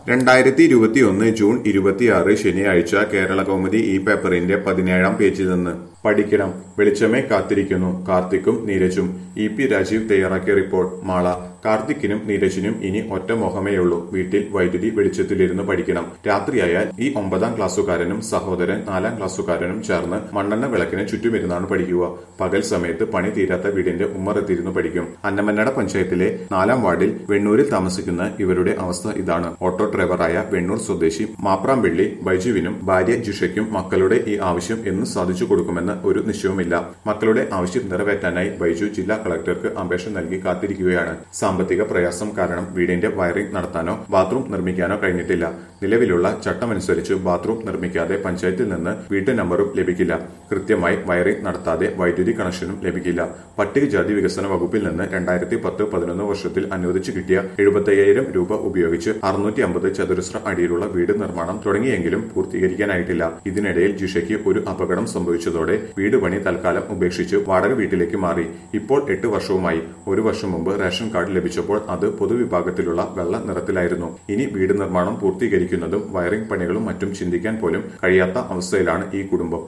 രണ്ടായിരത്തി ഇരുപത്തിയൊന്ന് ജൂൺ ഇരുപത്തിയാറ് ശനിയാഴ്ച കേരള കൗമുദി ഈ പേപ്പറിന്റെ പതിനേഴാം പേജിൽ നിന്ന് പഠിക്കണം വെളിച്ചമേ കാത്തിരിക്കുന്നു കാർത്തിക്കും നീരജും ഇ പി രാജീവ് തയ്യാറാക്കിയ റിപ്പോർട്ട് മാള കാർത്തിക്കിനും നീരജിനും ഇനി ഒറ്റ മോഹമേയുള്ളൂ വീട്ടിൽ വൈദ്യുതി വെളിച്ചത്തിലിരുന്ന് പഠിക്കണം രാത്രിയായാൽ ഈ ഒമ്പതാം ക്ലാസ്സുകാരനും സഹോദരൻ നാലാം ക്ലാസ്സുകാരനും ചേർന്ന് മണ്ണെണ്ണ വിളക്കിന് ചുറ്റുമിരുന്നാണ് പഠിക്കുക പകൽ സമയത്ത് പണി തീരാത്ത വീടിന്റെ ഉമ്മറത്തിരുന്ന് പഠിക്കും അന്നമന്നട പഞ്ചായത്തിലെ നാലാം വാർഡിൽ വെണ്ണൂരിൽ താമസിക്കുന്ന ഇവരുടെ അവസ്ഥ ഇതാണ് ഓട്ടോ ഡ്രൈവറായ വെണ്ണൂർ സ്വദേശി മാപ്രാംവെള്ളി ബൈജുവിനും ഭാര്യ ജിഷയ്ക്കും മക്കളുടെ ഈ ആവശ്യം എന്ന് സാധിച്ചു കൊടുക്കുമെന്ന് ഒരു നിശ്ചയവുമില്ല മക്കളുടെ ആവശ്യം നിറവേറ്റാനായി ബൈജു ജില്ലാ കളക്ടർക്ക് അപേക്ഷ നൽകി കാത്തിരിക്കുകയാണ് സാമ്പത്തിക പ്രയാസം കാരണം വീടിന്റെ വയറിംഗ് നടത്താനോ ബാത്റൂം നിർമ്മിക്കാനോ കഴിഞ്ഞിട്ടില്ല നിലവിലുള്ള ചട്ടമനുസരിച്ച് ബാത്റൂം നിർമ്മിക്കാതെ പഞ്ചായത്തിൽ നിന്ന് വീട്ടു നമ്പറും ലഭിക്കില്ല കൃത്യമായി വയറിംഗ് നടത്താതെ വൈദ്യുതി കണക്ഷനും ലഭിക്കില്ല പട്ടികജാതി വികസന വകുപ്പിൽ നിന്ന് രണ്ടായിരത്തി പത്ത് പതിനൊന്ന് വർഷത്തിൽ അനുവദിച്ചു കിട്ടിയ എഴുപത്തയ്യായിരം രൂപ ഉപയോഗിച്ച് അറുന്നൂറ്റി അമ്പത് ചതുരശ്ര അടിയിലുള്ള വീട് നിർമ്മാണം തുടങ്ങിയെങ്കിലും പൂർത്തീകരിക്കാനായിട്ടില്ല ഇതിനിടയിൽ ജിഷയ്ക്ക് ഒരു അപകടം സംഭവിച്ചതോടെ വീട് പണി തൽക്കാലം ഉപേക്ഷിച്ച് വാടക വീട്ടിലേക്ക് മാറി ഇപ്പോൾ എട്ട് വർഷവുമായി ഒരു വർഷം മുമ്പ് റേഷൻ കാർഡ് ലഭിച്ചപ്പോൾ അത് പൊതുവിഭാഗത്തിലുള്ള വെള്ള നിറത്തിലായിരുന്നു ഇനി വീട് നിർമ്മാണം പൂർത്തീകരിക്കുന്നതും വയറിംഗ് പണികളും മറ്റും ചിന്തിക്കാൻ പോലും കഴിയാത്ത അവസ്ഥയിലാണ് ഈ കുടുംബം